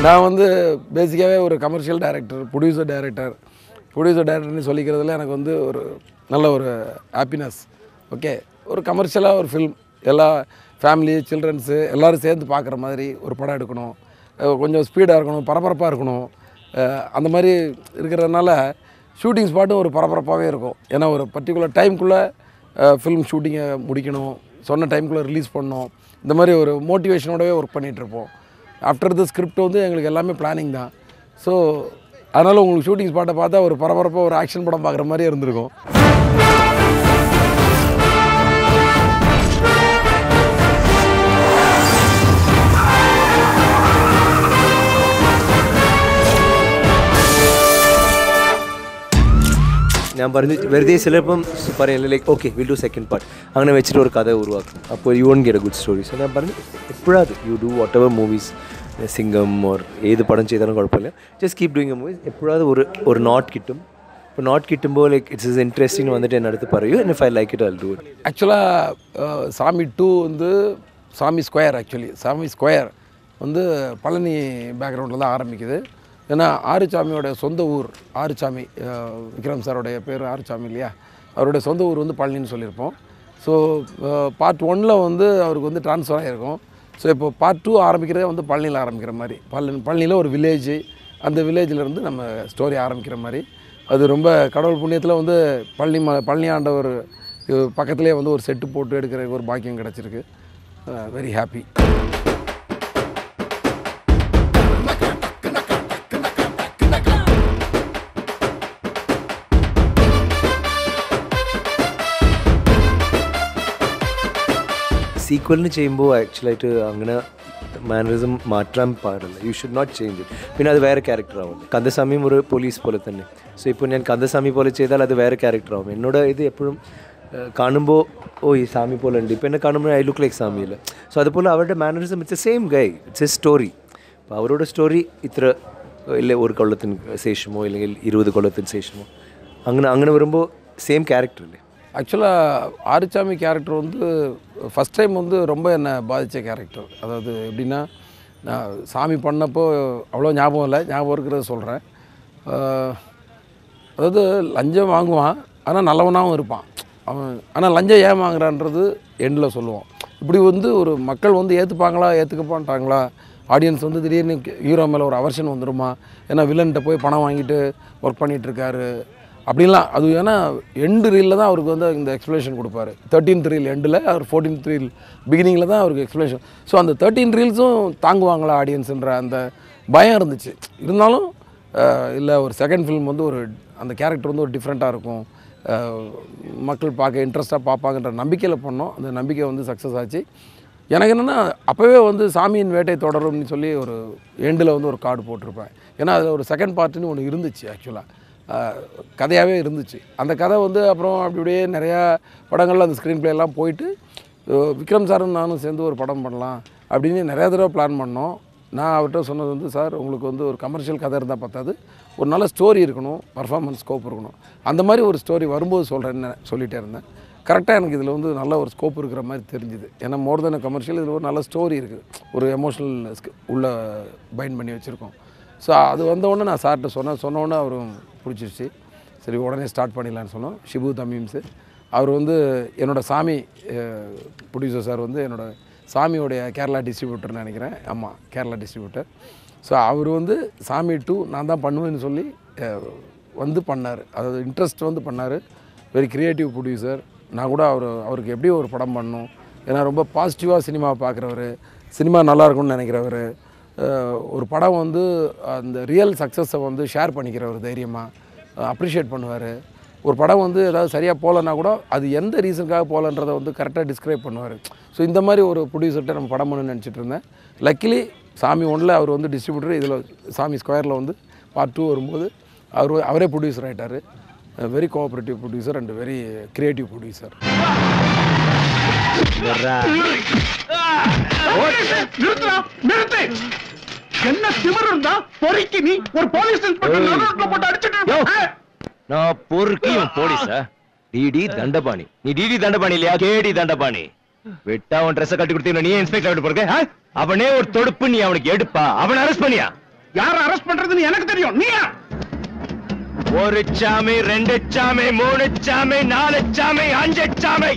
நான் வந்து பேசிக்காகவே ஒரு commercial director producer director producer டைரக்டர்னு சொல்லிக்கிறதுல எனக்கு வந்து ஒரு நல்ல ஒரு ஹாப்பினஸ் ஓகே ஒரு கமர்ஷியலாக ஒரு ஃபில்ம் எல்லா ஃபேமிலி சில்ட்ரன்ஸு எல்லோரும் சேர்ந்து பார்க்குற மாதிரி ஒரு படம் எடுக்கணும் அஹ் கொஞ்சம் ஸ்பீடாக இருக்கணும் பரபரப்பாக இருக்கணும் அஹ் அந்த மாதிரி இருக்கிறதுனால ஷூட்டிங் ஸ்பாட்டும் ஒரு பரபரப்பாகவே இருக்கும் ஏன்னா ஒரு பர்டிகுலர் டைம்குள்ளே ஃபிலிம் ஷூட்டிங்கை முடிக்கணும் சொன்ன டைம்குள்ளே ரிலீஸ் பண்ணணும் இந்த மாதிரி ஒரு மோட்டிவேஷனோடவே ஒர்க் பண்ணிகிட்ருப்போம் ஆஃப்டர் த ஸ்கிரிப்ட் வந்து எங்களுக்கு எல்லாமே பிளானிங் தான் ஸோ அதனால் உங்களுக்கு ஷூட்டிங் ஸ்பாட்டை பார்த்தா ஒரு பரபரப்பாக ஒரு ஆக்ஷன் படம் பார்க்குற மாதிரி இருந்திருக்கும் ഞാൻ പറഞ്ഞു വെറുതെ ചിലപ്പം പറയല്ലേ like okay will do second part അങ്ങനെ വെച്ചിട്ട് ഒരു കഥ ഉരുവാക്കും അപ്പോൾ you won't get a good story so ഞാൻ പറഞ്ഞു എപ്പോഴാത് you do whatever movies Singam or ഏത് പടം ചെയ്താലും കുഴപ്പമില്ല just keep doing a movies എപ്പോഴാത് ഒരു ഒരു നോട്ട് കിട്ടും അപ്പോൾ നോട്ട് കിട്ടുമ്പോൾ ലൈക്ക് ഇറ്റ്സ് ഇസ് ഇൻട്രസ്റ്റിംഗ് വന്നിട്ട് എൻ്റെ അടുത്ത് പറയൂ if I like it I do it ஆக்சுவலாக சாமி டூ வந்து சாமி ஸ்கொயர் ஆக்சுவலி சாமி ஸ்கொயர் வந்து பழனி பேக்ரவுண்டில் தான் ஆரம்பிக்குது ஏன்னா ஆறுசாமியோட சொந்த ஊர் ஆறுசாமி அஹ், விக்ரம் சாரோடைய பேர் ஆறுசாமி இல்லையா அவருடைய சொந்த ஊர் வந்து பழனின்னு சொல்லியிருப்போம் ஸோ பார்ட் ஒன்னில் வந்து அவருக்கு வந்து ட்ரான்ஸ்ஃபர் ஆகிருக்கும் ஸோ இப்போ பார்ட் டூ ஆரம்பிக்கிறதே வந்து பழனியில் ஆரம்பிக்கிற மாதிரி பழனி பழனியில் ஒரு வில்லேஜ் அந்த வில்லேஜிலேருந்து நம்ம ஸ்டோரி ஆரம்பிக்கிற மாதிரி அது ரொம்ப கடவுள் புண்ணியத்தில் வந்து பழனி ம பழனி ஆண்டவர் பக்கத்துலேயே வந்து ஒரு செட்டு போட்டு எடுக்கிற ஒரு பாக்கியம் கிடச்சிருக்கு வெரி ஹாப்பி സീക്വലിന് ചെയ്യുമ്പോൾ ആക്ച്വലായിട്ട് അങ്ങനെ മാനറിസം മാറ്റാൻ പാടില്ല you should not change it പിന്നെ അത് വേറെ ക്യാരക്ടർ ആവും കന്ദസ്വാമിയും ഒരു പോലീസ് പോലെ തന്നെ സോ ഇപ്പോൾ ഞാൻ കന്ദസ്വാമി പോലെ ചെയ്താൽ അത് വേറെ ക്യാരക്ടർ ആവും എന്നോട് ഇത് എപ്പോഴും കാണുമ്പോൾ ഓ ഈ സ്വാമി പോലെ ഉണ്ട് ഇപ്പോൾ എന്നെ കാണുമ്പോൾ ഐ ലുക്ക് ലൈക്ക് സ്വാമിയിൽ സോ അതുപോലെ അവരുടെ mannerism it's a same guy it's a story അപ്പോൾ അവരുടെ സ്റ്റോറി ഇത്ര ഇല്ല ഒരു കൊള്ളത്തിന് ശേഷമോ അല്ലെങ്കിൽ ഇരുപത് കൊള്ളത്തിന് ശേഷമോ അങ്ങനെ അങ്ങനെ വരുമ്പോൾ സെയിം ക്യാരക്ടർ അല്ലേ ஆக்சுவலாக ஆறுச்சாமி கேரக்டர் வந்து ஃபஸ்ட் டைம் வந்து ரொம்ப என்னை பாதித்த கேரக்டர் அதாவது எப்படின்னா நான் சாமி பண்ணப்போ அவ்வளோ ஞாபகம் இல்லை ஞாபகம் இருக்கிறத சொல்கிறேன் அதாவது லஞ்சம் வாங்குவான் ஆனால் நல்லவனாகவும் இருப்பான் அவன் ஆனால் லஞ்சம் ஏன் வாங்குறான்றது எண்டில் சொல்லுவான் இப்படி வந்து ஒரு மக்கள் வந்து ஏற்றுப்பாங்களா ஏற்றுக்க மாட்டாங்களா ஆடியன்ஸ் வந்து திடீர்னு ஹீரோ மேலே ஒரு அவர்ஷன் வந்துருமா ஏன்னா வில்லன்கிட்ட போய் பணம் வாங்கிட்டு ஒர்க் பண்ணிகிட்டு இருக்காரு அப்படிலாம் அது ஏன்னா எண்டு ரீலில் தான் அவருக்கு வந்து இந்த எக்ஸ்ப்ளனேஷன் கொடுப்பாரு தேர்ட்டீன்த் ரீல் எண்டில் அவர் ஃபோர்டீன்த் ரீல் பிகினிங்கில் தான் அவருக்கு எக்ஸ்ப்ளனேஷன் ஸோ அந்த தேர்ட்டீன் ரீல்ஸும் தாங்குவாங்களா ஆடியன்ஸுன்ற அந்த பயம் இருந்துச்சு இருந்தாலும் இல்லை ஒரு செகண்ட் ஃபிலிம் வந்து ஒரு அந்த கேரக்டர் வந்து ஒரு டிஃப்ரெண்ட்டாக இருக்கும் அஹ், மக்கள் பார்க்க இன்ட்ரெஸ்ட்டாக பார்ப்பாங்கன்ற நம்பிக்கையில் பண்ணோம் அந்த நம்பிக்கை வந்து சக்ஸஸ் ஆச்சு எனக்கு என்னென்னா அப்போவே வந்து சாமியின் வேட்டை தொடரும்னு சொல்லி ஒரு எண்டில் வந்து ஒரு கார்டு போட்டிருப்பேன் ஏன்னா அதில் ஒரு செகண்ட் பார்ட்டுன்னு ஒன்று இருந்துச்சு ஆக்சுவலாக கதையாகவே இருந்துச்சு அந்த கதை வந்து அப்புறம் அப்படி அப்படியே நிறையா படங்களில் அந்த ஸ்க்ரீன் எல்லாம் போயிட்டு அஹ் விக்ரம் சாரும் நானும் சேர்ந்து ஒரு படம் பண்ணலாம் அப்படின்னு நிறையா தடவை பிளான் பண்ணோம் நான் அவர்கிட்ட சொன்னது வந்து சார் உங்களுக்கு வந்து ஒரு கமர்ஷியல் கதை இருந்தால் பார்த்தாது ஒரு நல்ல ஸ்டோரி இருக்கணும் பர்ஃபார்மன்ஸ் ஸ்கோப் இருக்கணும் அந்த மாதிரி ஒரு ஸ்டோரி வரும்போது சொல்கிறேன்னு சொல்லிகிட்டே இருந்தேன் கரெக்டாக எனக்கு இதில் வந்து நல்ல ஒரு ஸ்கோப் இருக்கிற மாதிரி தெரிஞ்சுது ஏன்னா மோர் தென் கமர்ஷியல் இதில் ஒரு நல்ல ஸ்டோரி இருக்குது ஒரு எமோஷ்னல் உள்ள பைண்ட் பண்ணி வச்சுருக்கோம் ஸோ அது வந்த உடனே நான் சார்கிட்ட சொன்னேன் சொன்ன உடனே அவரும் பிடிச்சிருச்சு சரி உடனே ஸ்டார்ட் பண்ணிடலான்னு சொன்னோம் ஷிபு தமீம்ஸு அவர் வந்து என்னோட சாமி ப்ரொடியூசர் சார் வந்து என்னோட சாமியோடைய கேரளா டிஸ்ட்ரிபியூட்டர்னு நினைக்கிறேன் ஆமாம் கேரளா டிஸ்ட்ரிபியூட்டர் ஸோ அவர் வந்து சாமி டூ நான் தான் பண்ணுவேன்னு சொல்லி அஹ், வந்து பண்ணார் அதாவது இன்ட்ரெஸ்ட் வந்து பண்ணார் வெரி கிரியேட்டிவ் ப்ரொடியூசர் நான் கூட அவர் அவருக்கு எப்படி ஒரு படம் பண்ணணும் ஏன்னா ரொம்ப பாசிட்டிவாக சினிமாவை பார்க்குறவர் சினிமா நல்லா இருக்கும்னு நினைக்கிறவர் அஹ், ஒரு படம் வந்து அந்த ரியல் சக்ஸஸை வந்து ஷேர் பண்ணிக்கிறவர் தைரியமாக அப்ரிஷியேட் பண்ணுவார் ஒரு படம் வந்து ஏதாவது சரியாக போகலன்னா கூட அது எந்த ரீசனுக்காக போகலன்றதை வந்து கரெக்டாக டிஸ்கிரைப் பண்ணுவார் ஸோ இந்த மாதிரி ஒரு ப்ரொடியூசர்கிட்ட நம்ம படம் பண்ணணும்னு நினச்சிட்டு இருந்தேன் லக்கிலி சாமி ஒன்றில் அவர் வந்து டிஸ்ட்ரிபியூட்டர் இதில் சாமி ஸ்கொயரில் வந்து பார்ட் டூ வரும்போது அவர் அவரே ப்ரொடியூசர் ஆகிட்டார் very cooperative producer and very creative producer நிறுத்துடா நிறுத்து என்ன திமிரு இருந்தா பொறுக்கி நீ ஒரு போலீஸ் இன்ஸ்பெக்டர் நடுரோட்ல போட்டு அடிச்சிட்டு இருக்க. நான் பொறுக்கி இவன் போலீஸா டிடி தண்டபாணி நீ டிடி தண்டபாணி இல்லையா கேடி தண்டபாணி விட்டா அவன் ட்ரெஸ் கட்டி கொடுத்து நீ இன்ஸ்பெக்டர் விட்டு போறது அவனே ஒரு தொடுப்பு நீ அவனுக்கு எடுப்பா அவனை அரெஸ்ட் பண்ணியா யார அரெஸ்ட் பண்றதுன்னு எனக்கு தெரியும் நீயா ஒரு சாமி ரெண்டு சாமி மூணு சாமி நாலு சாமி அஞ்சு சாமி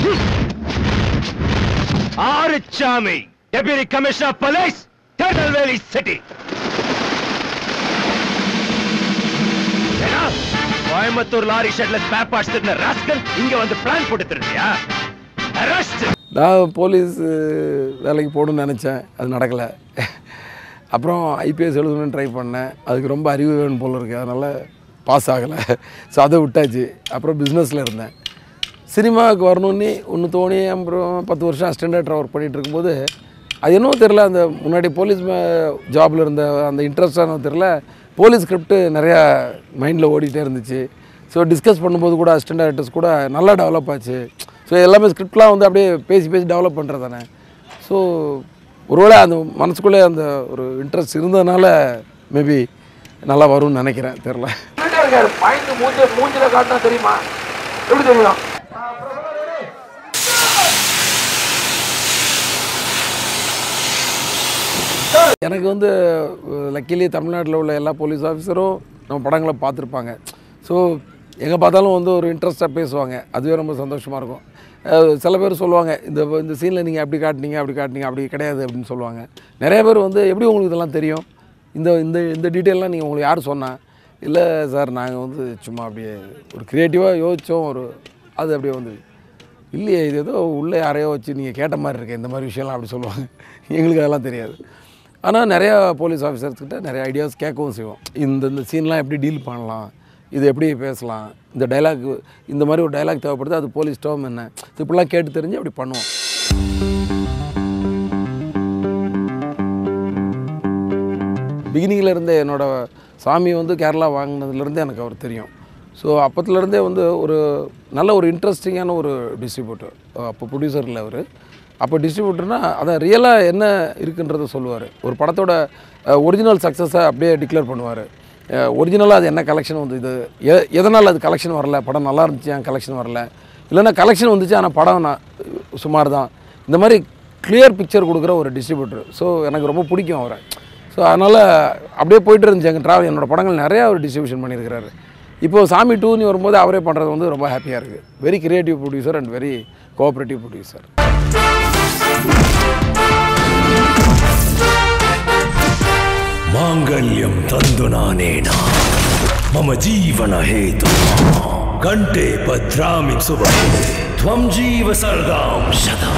ஆறு சாமி deputy commissioner police Tirunelveli city Coimbatore lorry ஷெட்ல ஸ்பேர் பார்ட்ஸ் திருந்த ராஸ்கல் இங்க வந்து பிளான் போட்டு திருந்தியா அரெஸ்ட் நான் போலீஸ் வேலைக்கு போகணும்னு நினச்சேன் அது நடக்கலை அப்புறம் ஐபிஎஸ் எழுதணும்னு ட்ரை பண்ணேன் அதுக்கு ரொம்ப அறிவு வேணும் போல இருக்குது அதனால் பாஸ் ஆகலை ஸோ அதை விட்டாச்சு அப்புறம் பிஸ்னஸில் இருந்தேன் சினிமாவுக்கு வரணும்னு ஒன்று தோணி அப்புறம் பத்து வருஷம் அசிஸ்டண்டாக ஒர்க் பண்ணிகிட்டு இருக்கும்போது அது என்னவோ தெரில அந்த முன்னாடி போலீஸ் ஜாபில் இருந்த அந்த இன்ட்ரெஸ்டானோ தெரில போலீஸ் ஸ்கிரிப்ட் நிறையா மைண்டில் ஓடிட்டே இருந்துச்சு ஸோ டிஸ்கஸ் பண்ணும்போது கூட அசிஸ்டன்ட் டேரக்டர்ஸ் கூட நல்லா டெவலப் ஆச்சு ஸோ எல்லாமே ஸ்கிரிப்ட்லாம் வந்து அப்படியே பேசி பேசி டெவலப் பண்ணுறது தானே ஸோ ஒருவேளை அந்த மனசுக்குள்ளே அந்த ஒரு இன்ட்ரெஸ்ட் இருந்ததுனால மேபி நல்லா வரும்னு நினைக்கிறேன் தெரில பாயிண்ட் மூஞ்சி மூஞ்சில் காட்டினா தெரியுமா எப்படி தெரியும் எனக்கு வந்து லக்கிலி தமிழ்நாட்டில் உள்ள எல்லா போலீஸ் ஆஃபீஸரும் நம்ம படங்களை பார்த்துருப்பாங்க ஸோ எங்கே பார்த்தாலும் வந்து ஒரு இன்ட்ரெஸ்ட்டாக பேசுவாங்க அதுவே ரொம்ப சந்தோஷமாக இருக்கும் அஹ் சில பேர் சொல்லுவாங்க இந்த இந்த சீனில் நீங்கள் அப்படி காட்டினீங்க அப்படி காட்டினீங்க அப்படி கிடையாது அப்படின்னு சொல்லுவாங்க நிறைய பேர் வந்து எப்படி உங்களுக்கு இதெல்லாம் தெரியும் இந்த இந்த இந்த டீட்டெயிலாம் நீங்கள் உங்களுக்கு யார் சொன்னா இல்லை சார் நாங்கள் வந்து சும்மா அப்படியே ஒரு க்ரியேட்டிவாக யோசித்தோம் ஒரு அது அப்படியே வந்து இல்லையே இது ஏதோ உள்ளே யாரையோ வச்சு நீங்கள் கேட்ட மாதிரி இருக்கு இந்த மாதிரி விஷயம்லாம் அப்படி சொல்லுவாங்க எங்களுக்கு அதெல்லாம் தெரியாது ஆனால் நிறையா போலீஸ் ஆஃபீஸர்ஸ்கிட்ட நிறைய ஐடியாஸ் கேட்கவும் செய்வோம் இந்த இந்த சீன்லாம் எப்படி டீல் பண்ணலாம் இது எப்படி பேசலாம் இந்த டைலாக் இந்த மாதிரி ஒரு டைலாக் தேவைப்படுது அது போலீஸ் டேர்ம் என்ன இது இப்படிலாம் கேட்டு தெரிஞ்சு அப்படி பண்ணுவோம் பிகினிங்கில் இருந்தே என்னோட சாமி வந்து கேரளா வாங்கினதுலேருந்தே எனக்கு அவர் தெரியும் ஸோ அப்பத்துலேருந்தே வந்து ஒரு நல்ல ஒரு இன்ட்ரெஸ்டிங்கான ஒரு டிஸ்ட்ரிபியூட்டர் அப்போ ப்ரொடியூசர் இல்லை அவர் அப்போ டிஸ்ட்ரிபியூட்டர்னா அதான் ரியலாக என்ன இருக்குன்றதை சொல்லுவார் ஒரு படத்தோட ஒரிஜினல் சக்ஸஸை அப்படியே டிக்ளேர் பண்ணுவார் ஒரிஜினலாக அது என்ன கலெக்ஷன் வந்து இது எ எதனால் அது கலெக்ஷன் வரல படம் நல்லா இருந்துச்சு ஏன் கலெக்ஷன் வரல இல்லைன்னா கலெக்ஷன் வந்துச்சு ஆனால் படம் நான் சுமார் தான் இந்த மாதிரி கிளியர் பிக்சர் கொடுக்குற ஒரு டிஸ்ட்ரிபியூட்டர் ஸோ எனக்கு ரொம்ப பிடிக்கும் அவரை ஸோ அதனால் அப்படியே போயிட்டு இருந்துச்சு எங்கள் ட்ராவல் என்னோடய படங்கள் நிறையா அவர் டிஸ்ட்ரிபியூஷன் பண்ணியிருக்கிறாரு இப்போது சாமி டூன்னு வரும்போது அவரே பண்ணுறது வந்து ரொம்ப ஹாப்பியாக இருக்குது very creative producer and very cooperative producer माङ्गल्यं तन्दुनानेन मम जीवनहेतु कण्ठे भद्रामि सुभगे त्वं जीव सर्गां शतम्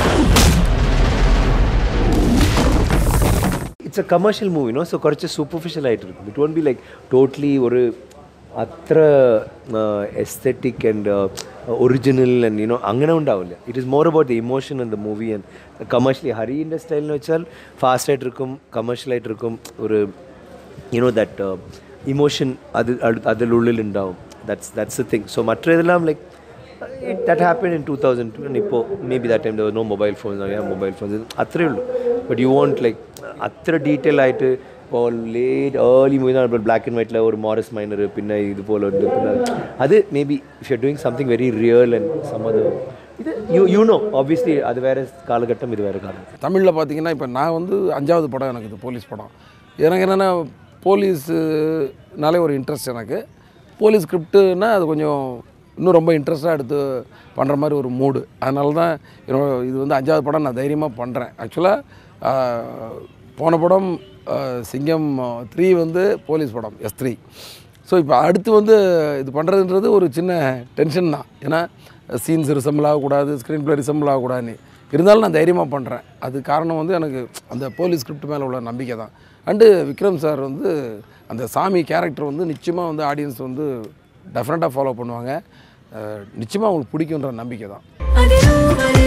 it's a commercial movie no so കുറച്ച് സൂപ്പർഫിഷ്യൽ ആയിട്ടിരിക്കും it won't be like totally ഒരു അത്ര aesthetic and original and you know അങ്ങനെ ഉണ്ടാവില്ല it is more about the emotion in the movie and commercially ഹരീൻ്റെ സ്റ്റൈൽ എന്ന് വെച്ചാൽ ഫാസ്റ്റ് ആയിട്ടിരിക്കും കമേഴ്ഷ്യൽ ആയിട്ടിരിക്കും ഒരു യുനോ ദാറ്റ് ഇമോഷൻ അത് അത് അതിലുള്ളിൽ ഉണ്ടാവും that's that's a thing so മറ്റേതെല്ലാം like it that happen in two thousand two ഇപ്പോൾ may be that time there no mobile phones mobile phones അത്രയേ ഉള്ളൂ ബട്ട് യു വോണ്ട് ലൈക്ക് അത്ര ഡീറ്റെയിൽ ആയിട്ട് ഇപ്പോൾ ലേറ്റ് ഏർലി മൂവി ഇപ്പോൾ black and വൈറ്റിലെ ഒരു മോറസ് മൈനർ പിന്നെ ഇതുപോലെ ഉണ്ട് പിന്നെ അത് may be if you doing something very real and some other ഇത് യു യു നോ obviously அது வேறு காலகட்டம் இது வேறு காலகட்டம் தமிழில் பார்த்தீங்கன்னா இப்போ நான் வந்து அஞ்சாவது படம் எனக்கு இது போலீஸ் படம் எனக்கு என்னென்னா போலீஸுனாலே ஒரு இன்ட்ரெஸ்ட் எனக்கு போலீஸ் ஸ்கிரிப்டுனா அது கொஞ்சம் இன்னும் ரொம்ப இன்ட்ரெஸ்ட்டாக எடுத்து பண்ணுற மாதிரி ஒரு மூடு அதனால தான் என்னோட இது வந்து அஞ்சாவது படம் நான் தைரியமாக பண்ணுறேன் ஆக்சுவலாக போன படம் ஆஹ், சிங்கம் த்ரீ வந்து போலீஸ் படம் எஸ் த்ரீ ஸோ இப்போ அடுத்து வந்து இது பண்ணுறதுன்றது ஒரு சின்ன டென்ஷன் தான் ஏன்னா சீன்ஸ் ரிசம்பிள் ஆகக்கூடாது ஸ்க்ரீன் ப்ளே ரிசம்பிள் ஆகக்கூடாதுன்னு இருந்தாலும் நான் தைரியமாக பண்ணுறேன் அது காரணம் வந்து எனக்கு அந்த போலீஸ் ஸ்கிரிப்ட் மேலே உள்ள நம்பிக்கை தான் அண்டு விக்ரம் சார் வந்து அந்த சாமி கேரக்டர் வந்து நிச்சயமாக வந்து ஆடியன்ஸ் வந்து டெஃபினட்டாக ஃபாலோ பண்ணுவாங்க நிச்சயமாக அவங்களுக்கு பிடிக்குன்ற நம்பிக்கை தான் அதிரூபரே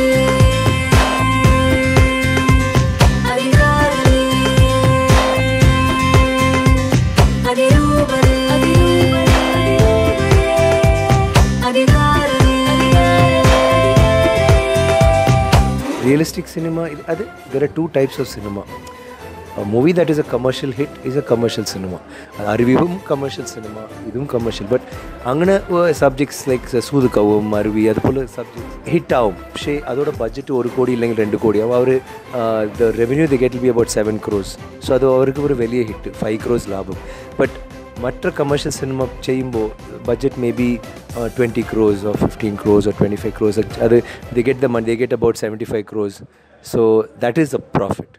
அதிகாரமே அதிரூபரே அதிரூபரே அதிகாரமே ரியலிஸ்டிக் சினிமா இது அது there are two types of சினிமா movie that is a commercial hit is a commercial സിനിമ അറിവും കമേഴ്ഷ്യൽ സിനിമ ഇതും കമേഴ്ഷ്യൽ ബട്ട് അങ്ങനെ സബ്ജക്ട്സ് ലൈക്ക് സൂതുക്കവും അരുവി അതുപോലെ സബ്ജക്ട്സ് ഹിറ്റ് ആവും പക്ഷേ അതോടെ ബഡ്ജറ്റ് ഒരു കോടി ഇല്ലെങ്കിൽ രണ്ട് കോടിയാവും അവർ the revenue the get be about seven crores so അത് അവർക്ക് ഒരു വലിയ ഹിറ്റ് ഫൈവ് ക്രോസ് ലാഭം ബട്ട് മറ്റു കമേഴ്ഷ്യൽ സിനിമ ചെയ്യുമ്പോൾ budget may be twenty crores or fifteen crores or twenty five crores അത് they get the money they get about seventy five crores so that is a profit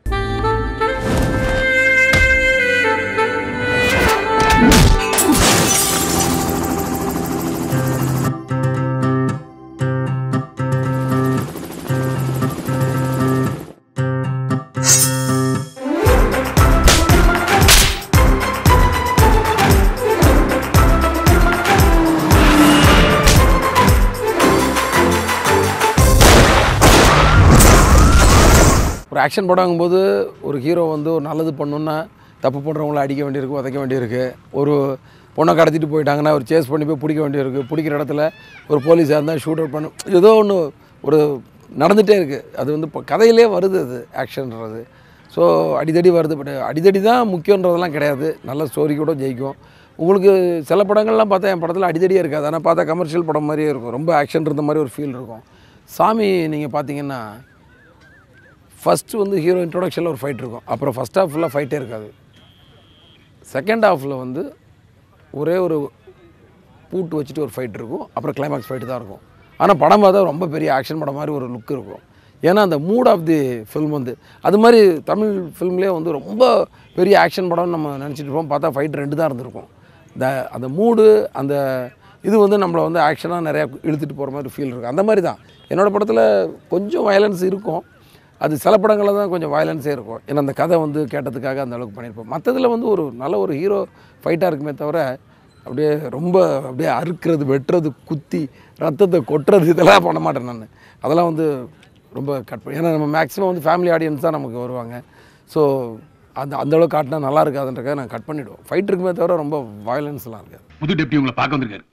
ஒரு ஆக்ஷன் படங்கும்போது ஒரு ஹீரோ வந்து ஒரு நல்லது பண்ணணுன்னா தப்பு பண்ணுறவங்கள அடிக்க வேண்டியிருக்கு உதைக்க வேண்டியிருக்கு ஒரு பொண்ணை கடத்திட்டு போயிட்டாங்கன்னா ஒரு சேஸ் பண்ணி போய் பிடிக்க வேண்டியிருக்கு பிடிக்கிற இடத்துல ஒரு போலீஸாக இருந்தால் ஷூட் அவுட் பண்ண ஏதோ ஒன்று ஒரு நடந்துகிட்டே இருக்குது அது வந்து இப்போ கதையிலே வருது அது ஆக்ஷன்ன்றது ஸோ அடிதடி வருது பட் அடிதடி தான் முக்கியன்றதெல்லாம் கிடையாது நல்ல ஸ்டோரி கூட ஜெயிக்கும் உங்களுக்கு சில படங்கள்லாம் பார்த்தா என் படத்தில் அடிதடியே இருக்காது ஆனால் பார்த்தா கமர்ஷியல் படம் மாதிரியே இருக்கும் ரொம்ப ஆக்ஷன் இருந்த மாதிரி ஒரு ஃபீல் இருக்கும் சாமி நீங்கள் பார்த்தீங்கன்னா ஃபஸ்ட்டு வந்து ஹீரோ இன்ட்ரோடக்ஷனில் ஒரு ஃபைட் இருக்கும் அப்புறம் ஃபஸ்ட் ஹாஃப் ஃபுல்லாக ஃபைட்டே இருக்காது செகண்ட் ஹாஃபில் வந்து ஒரே ஒரு பூட்டு வச்சுட்டு ஒரு ஃபைட் இருக்கும் அப்புறம் கிளைமாக்ஸ் ஃபைட்டு தான் இருக்கும் ஆனால் படம் பார்த்தா ரொம்ப பெரிய ஆக்ஷன் படம் மாதிரி ஒரு லுக் இருக்கும் ஏன்னா அந்த மூட் ஆஃப் தி ஃபில்ம் வந்து அது மாதிரி தமிழ் ஃபில்ம்லேயே வந்து ரொம்ப பெரிய ஆக்ஷன் படம்னு நம்ம நினச்சிட்டு இருப்போம் பார்த்தா ஃபைட் ரெண்டு தான் இருந்திருக்கும் இந்த அந்த மூடு அந்த இது வந்து நம்மளை வந்து ஆக்ஷனாக நிறையா இழுத்துட்டு போகிற மாதிரி ஃபீல் இருக்கும் அந்த மாதிரி தான் என்னோடய படத்தில் கொஞ்சம் வயலன்ஸ் இருக்கும் அது சில படங்களில் தான் கொஞ்சம் வயலன்ஸே இருக்கும் ஏன்னா அந்த கதை வந்து கேட்டதுக்காக அந்த அளவுக்கு பண்ணியிருப்போம் மற்றதில் வந்து ஒரு நல்ல ஒரு ஹீரோ ஃபைட்டாக இருக்குமே தவிர அப்படியே ரொம்ப அப்படியே அறுக்கிறது வெட்டுறது குத்தி ரத்தத்தை கொட்டுறது இதெல்லாம் பண்ண மாட்டேன் நான் அதெல்லாம் வந்து ரொம்ப கட் பண்ணி ஏன்னா நம்ம மேக்ஸிமம் வந்து ஃபேமிலி ஆடியன்ஸ் தான் நமக்கு வருவாங்க ஸோ அந்த அந்த அளவுக்கு காட்டினா நல்லா இருக்காதுன்றக்காக நான் கட் பண்ணிவிடுவோம் ஃபைட் இருக்குமே தவிர ரொம்ப வயலன்ஸ்லாம் இருக்காது புது டெப்டி உங்களை பார்க்க வந்திருக்காரு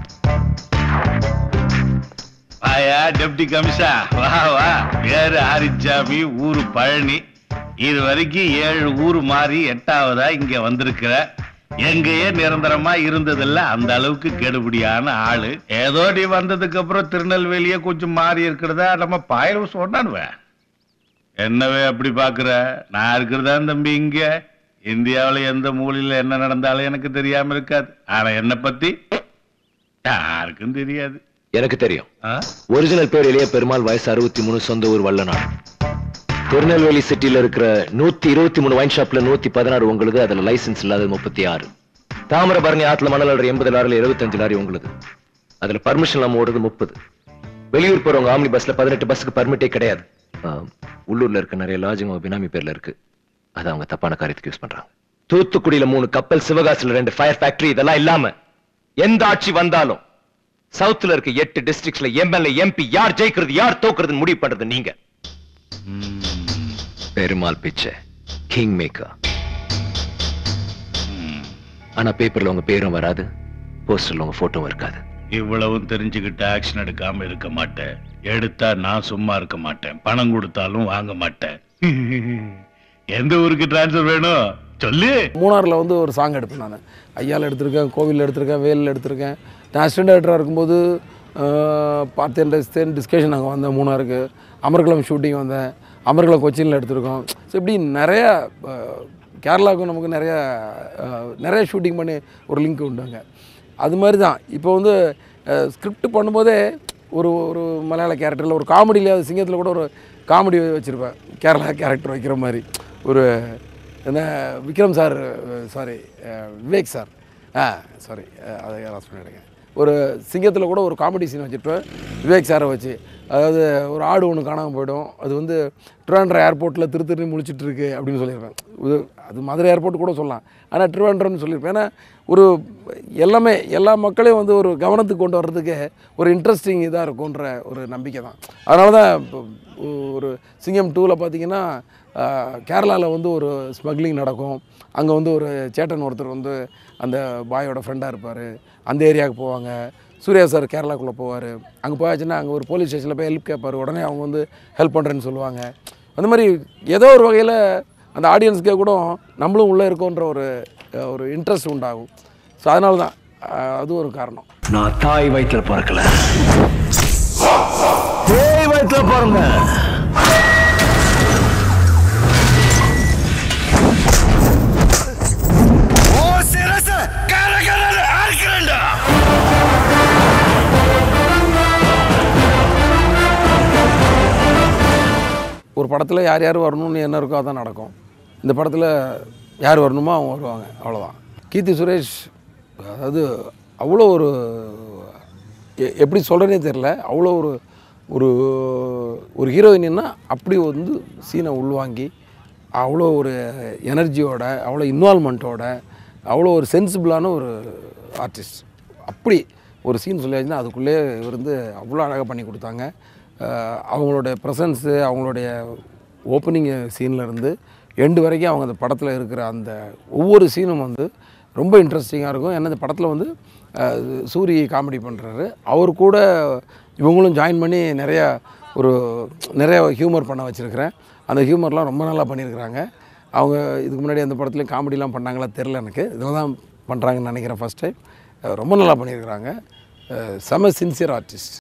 வாயா டெப்டி கமிஷா வா வா பேரு ஆரிச்சாமி ஊரு பழனி இது வரைக்கும் ஏழு ஊர் மாறி எட்டாவதா இங்க வந்திருக்கிற எங்கேயே நிரந்தரமா இருந்ததில்ல அந்த அளவுக்கு கெடுபடியான ஆளு ஏதோ நீ வந்ததுக்கு அப்புறம் திருநெல்வேலியே கொஞ்சம் மாறி இருக்கிறதா நம்ம பாயிரம் சொன்னானுவேன் என்னவே அப்படி பாக்குற நான் இருக்கிறதா தம்பி இங்க இந்தியாவுல எந்த மூலையில என்ன நடந்தாலும் எனக்கு தெரியாம இருக்காது ஆனா என்ன பத்தி யாருக்கும் தெரியாது எனக்கு தெரியும் ஆ? ஒரிஜினல் பேர் இளைய பெருமாள் வயசு அறுபத்தி மூணு சொந்த ஊர் வல்லநாடு திருநெல்வேலி சிட்டில இருக்கிற நூத்தி இருபத்தி மூணு வைன் ஷாப்ல நூத்தி பதினாறு உங்களுது அதுல லைசென்ஸ் இல்லாத முப்பத்தி ஆறு தாமிரபரணி ஆத்துல மணல் அல்ற எண்பது லாரில இருபத்தஞ்சு லாரி உங்களுது அதுல பர்மிஷன் இல்லாம ஓடுறது முப்பது வெளியூர் போறவங்க ஆம்னி பஸ்ல பதினெட்டு பஸ்ஸுக்கு பர்மிட்டே கிடையாது ஆ, உள்ளூர்ல இருக்க நிறைய லாட்ஜிங் அவங்க பினாமி பேர்ல இருக்கு அது அவங்க தப்பான காரியத்துக்கு யூஸ் பண்றாங்க தூத்துக்குடியில மூணு கப்பல் சிவகாசில ரெண்டு ஃபயர் ஃபேக்டரி இதெல்லாம் இல்லாம எந்த ஆட்சி வந்தாலும் சவுத்துல இருக்க எட்டு டிஸ்ட்ரிக்ட்ஸ்ல எம்எல்ஏ எம்பி யார் ஜெயிக்கிறது யார் தோக்குறது முடிவு பண்றது நீங்க பெருமாள் பிச்சை கிங் மேக்கர் ஆனா பேப்பர்ல உங்க பேரும் வராது போஸ்டர்ல உங்க போட்டோவும் இருக்காது இவ்வளவும் தெரிஞ்சுக்கிட்டு ஆக்ஷன் எடுக்காம இருக்க மாட்டேன் எடுத்தா நான் சும்மா இருக்க மாட்டேன் பணம் கொடுத்தாலும் வாங்க மாட்டேன் எந்த ஊருக்கு டிரான்ஸ்ஃபர் வேணும் சொல்லு மூணாரில் வந்து ஒரு சாங் எடுப்பேன் நான் ஐயாவில் எடுத்திருக்கேன் கோவிலில் எடுத்திருக்கேன் வேலில் எடுத்திருக்கேன் நான் அசிஸ்டன்ட் டேரக்டராக இருக்கும்போது ஆஹ், பார்த்தேன் ரசித்தேன் டிஸ்கஷன் அங்கே வந்தேன் மூணாருக்கு அமர்கலம் ஷூட்டிங் வந்தேன் அமர்கலம் கொச்சினில் எடுத்திருக்கோம் ஸோ இப்படி நிறைய ஆஹ், கேரளாவுக்கும் நமக்கு நிறைய ஆஹ், நிறைய ஷூட்டிங் பண்ணி ஒரு லிங்க் உண்டு அங்கே அது மாதிரி தான் இப்போ வந்து ஸ்கிரிப்ட் பண்ணும்போதே ஒரு ஒரு மலையாள கேரக்டரில் ஒரு காமெடியில் சிங்கத்தில் கூட ஒரு காமெடி வச்சுருப்பேன் கேரளா கேரக்டர் வைக்கிற மாதிரி ஒரு என்ன Vikram sir sorry Vivek sir ஆ சாரி அதை லாஸ் பண்ணிடுங்க ஒரு சிங்கத்தில் கூட ஒரு காமெடி சீன் வச்சுருப்பேன் விவேக் சாரை வச்சு அதாவது ஒரு ஆடு ஒன்று காணாமல் போயிடும் அது வந்து ட்ரிவாண்ட்ரம் ஏர்போர்ட்டில் திரு திரு முழிச்சிட்டு இருக்கு அப்படின்னு சொல்லியிருப்பேன் இது அது மதுரை ஏர்போர்ட் கூட சொல்லலாம் ஆனால் ட்ரிவாண்ட்ரம்னு சொல்லியிருப்பேன் ஏன்னா ஒரு எல்லாமே எல்லா மக்களையும் வந்து ஒரு கவனத்துக்கு கொண்டு வர்றதுக்கு ஒரு இன்ட்ரெஸ்டிங் இதாக இருக்கும்ன்ற ஒரு நம்பிக்கை தான் அதனால தான் இப்போ ஒரு சிங்கம் டூவில் பார்த்தீங்கன்னா கேரளாவில் வந்து ஒரு ஸ்மக்லிங் நடக்கும் அங்கே வந்து ஒரு சேட்டன் ஒருத்தர் வந்து அந்த பாயோட ஃப்ரெண்டாக இருப்பார் அந்த ஏரியாவுக்கு போவாங்க சூர்யா சார் கேரளாக்குள்ளே போவார் அங்கே போயாச்சுன்னா அங்கே ஒரு போலீஸ் ஸ்டேஷனில் போய் ஹெல்ப் கேட்பார் உடனே அவங்க வந்து ஹெல்ப் பண்ணுறேன்னு சொல்லுவாங்க அந்த மாதிரி ஏதோ ஒரு வகையில் அந்த ஆடியன்ஸ்க்கே கூட நம்மளும் உள்ளே இருக்கோன்ற ஒரு அஹ், ஒரு இன்ட்ரெஸ்ட் உண்டாகும் ஸோ அதனால தான் அஹ், அது ஒரு காரணம் நான் தாய் வயிற்றுல பிறக்கல தேய் வயிற்றுல பிறந்தேன் ஓ சிரச கரகரன்னு அறுக்கிறேன்டா ஒரு படத்தில் யார் யார் வரணும்னு என்ன இருக்கோ அதான் நடக்கும் இந்த படத்தில் யார் வரணுமோ அவங்க வருவாங்க அவ்வளோதான் கீர்த்தி சுரேஷ் அதாவது அவ்வளோ ஒரு எ- எப்படி சொல்கிறேனே தெரில அவ்வளோ ஒரு ஒரு ஒரு ஹீரோயின்னா அப்படி வந்து சீனை உள்வாங்கி அவ்வளோ ஒரு எனர்ஜியோட அவ்வளோ இன்வால்மெண்ட்டோட அவ்வளோ ஒரு சென்சிபிளான ஒரு ஆர்டிஸ்ட் அப்படி ஒரு சீன் சொல்லியாச்சுன்னா அதுக்குள்ளே இருந்து அவ்வளோ அழகாக பண்ணி கொடுத்தாங்க அஹ் அவங்களோட ப்ரெசன்ஸு அவங்களுடைய ஓப்பனிங் சீன்லேருந்து எண்டு வரைக்கும் அவங்க அந்த படத்தில் இருக்கிற அந்த ஒவ்வொரு சீனும் வந்து ரொம்ப இன்ட்ரெஸ்டிங்காக இருக்கும் ஏன்னா இந்த படத்தில் வந்து அஹ், சூரி காமெடி பண்ணுறாரு அவர் கூட இவங்களும் ஜாயின் பண்ணி நிறையா ஒரு நிறைய ஹியூமர் பண்ண வச்சுருக்கிறேன் அந்த ஹியூமர்லாம் ரொம்ப நல்லா பண்ணியிருக்கிறாங்க அவங்க இதுக்கு முன்னாடி அந்த படத்துலையும் காமெடிலாம் பண்ணாங்களா தெரில எனக்கு இதில் தான் பண்ணுறாங்கன்னு நினைக்கிறேன் ஃபஸ்ட் டைம் ரொம்ப நல்லா பண்ணியிருக்கிறாங்க அஹ், செம சின்சியர் ஆர்டிஸ்ட்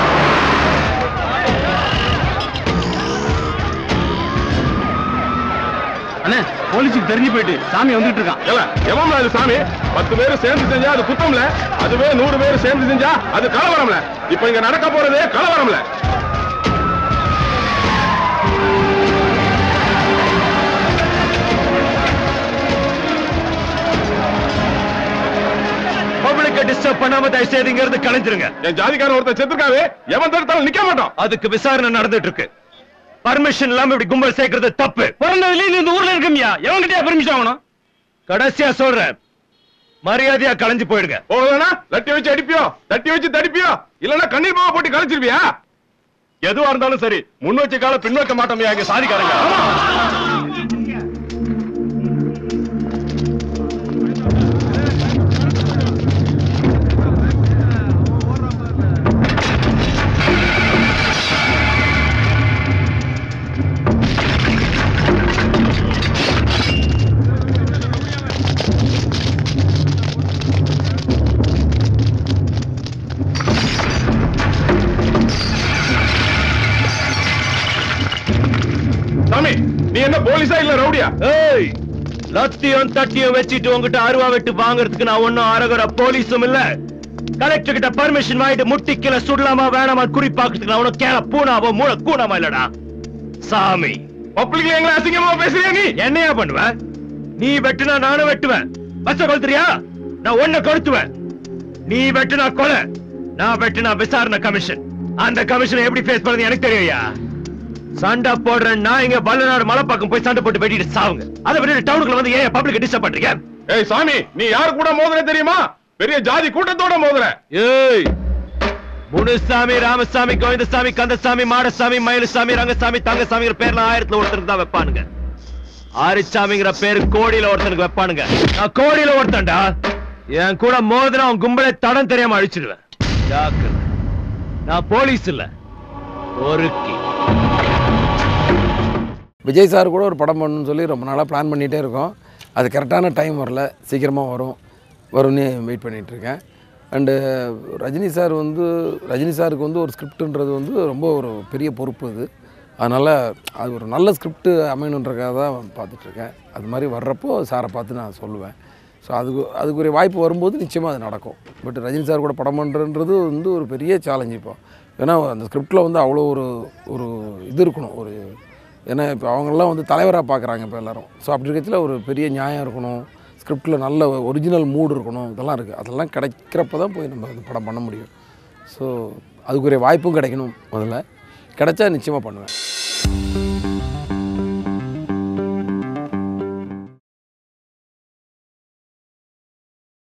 அண்ணே போலீஸுக்கு தெரிஞ்சு போயிட்டு சாமி வந்துட்டு இருக்கான் ஏல, எவன்டா இது சாமி பத்து பேர் சேர்ந்து செஞ்சா அது குத்தம்ல அதுவே நூறு பேர் சேர்ந்து செஞ்சா அது கலவரம்ல இப்ப இங்க நடக்க போறதே கலவரம்ல பப்ளிக்க டிஸ்டர்ப் பண்ணாம தயவு செய்து இங்க இருந்து கலைஞ்சிருங்க என் ஜாதிக்காரன் ஒருத்தன் செத்துருக்காவே எவன் தடுத்தாலும் நிக்க மாட்டான் அதுக்கு விசாரணை நடந்துட்டு இருக்கு பர்மிஷன் இல்லாம இப்படி கும்பல் சேர்க்கறது தப்பு பிறந்ததுல இருந்து இந்த ஊர்ல இருக்கமியா எவன்கிட்டயா பெர்மிஷன் ஆகணும் கடைசியா சொல்றேன் மரியாதையா கலைஞ்சு போயிடுங்க போகலனா லட்டி வச்சு அடிப்பியோ தட்டி வச்சு தடிப்பியோ இல்லனா கண்ணீர் மாவை போட்டு கலைச்சிருவியா எதுவா இருந்தாலும் சரி முன் வச்ச கால பின் வைக்க மாட்டோம் எங்க சாதிக்காரங்க சாமி நீ என்ன போலீஸா இல்ல ரவுடியா ஏய் லத்தியம் தட்டியம் வச்சுட்டு உங்ககிட்ட அருவா வெட்டு வாங்குறதுக்கு நான் ஒண்ணும் அரகுற போலீஸும் இல்ல கலெக்டர் கிட்ட பர்மிஷன் வாங்கிட்டு முட்டி கீழே சுடலாமா வேணாமா குறிப்பாக்கிறதுக்கு நான் உனக்கு கேள பூனாவோ மூளை கூணாமா இல்லடா சாமி பப்ளிக்ல எங்களை அசிங்கமா பேசுறியா நீ என்னையா பண்ணுவ நீ வெட்டுனா நானும் வெட்டுவேன் பச்ச கொளுத்துறியா நான் ஒன்ன கொளுத்துவேன் நீ வெட்டுனா கொலை நான் வெட்டுனா விசாரணை கமிஷன் அந்த கமிஷனை எப்படி ஃபேஸ் பண்ணது எனக்கு தெரியும்யா சண்டை போடுறேன் நான் இங்க வல்லநாடு மலைப்பாக்கம் போய் சண்டை போட்டு வெட்டிட்டு சாவுங்க அதை விட்டு டவுனுக்குள்ள வந்து ஏன் பப்ளிக் டிஸ்டர்ப் பண்றீங்க ஏய் சாமி நீ யார் கூட மோதுற தெரியுமா பெரிய ஜாதி கூட்டத்தோட மோதுற ஏய் முனுசாமி ராமசாமி கோவிந்தசாமி கந்தசாமி மாடசாமி மயிலசாமி ரங்கசாமி தங்கசாமிங்கிற பேர்ல ஆயிரத்துல ஒருத்தருக்கு தான் வைப்பானுங்க ஆரிச்சாமிங்கிற பேரு கோடியில ஒருத்தனுக்கு வைப்பானுங்க நான் கோடியில ஒருத்தன்டா என் கூட மோதினா அவன் கும்பலை தடம் தெரியாம அழிச்சிடுவேன் ஜாக்கிரதை. நான் போலீஸ் இல்ல ஒருக்கி விஜய் சார் கூட ஒரு படம் பண்ணணும்னு சொல்லி ரொம்ப நாளாக பிளான் பண்ணிகிட்டே இருக்கோம் அது கரெக்டான டைம் வரல சீக்கிரமாக வரும் வரும்னு வெயிட் பண்ணிகிட்ருக்கேன் அண்டு ரஜினி சார் வந்து ரஜினி சாருக்கு வந்து ஒரு ஸ்கிரிப்டுன்றது வந்து ரொம்ப ஒரு பெரிய பொறுப்பு இது அதனால் அது ஒரு நல்ல ஸ்கிரிப்ட் அமையணுன்றக்காக தான் பார்த்துட்ருக்கேன் அது மாதிரி வர்றப்போ சாரை பார்த்து நான் சொல்லுவேன் ஸோ அதுக்கு அதுக்குரிய வாய்ப்பு வரும்போது நிச்சயமாக அது நடக்கும் பட் ரஜினி சார் கூட படம் பண்ணுறன்றது வந்து ஒரு பெரிய சேலஞ்ச் இப்போ ஏன்னா அந்த ஸ்கிரிப்டில் வந்து அவ்வளோ ஒரு ஒரு இது இருக்கணும் ஒரு ஏன்னா இப்போ அவங்கெல்லாம் வந்து தலைவராக பார்க்குறாங்க இப்போ எல்லாரும் ஸோ அப்படி இருக்கத்துல ஒரு பெரிய நியாயம் இருக்கணும் ஸ்கிரிப்டில் நல்ல ஒரிஜினல் மூடு இருக்கணும் இதெல்லாம் இருக்குது அதெல்லாம் கிடைக்கிறப்ப தான் போய் நம்ம அந்த படம் பண்ண முடியும் ஸோ அதுக்குரிய வாய்ப்பும் கிடைக்கணும் முதல்ல கிடைச்சா நிச்சயமாக பண்ணுவேன்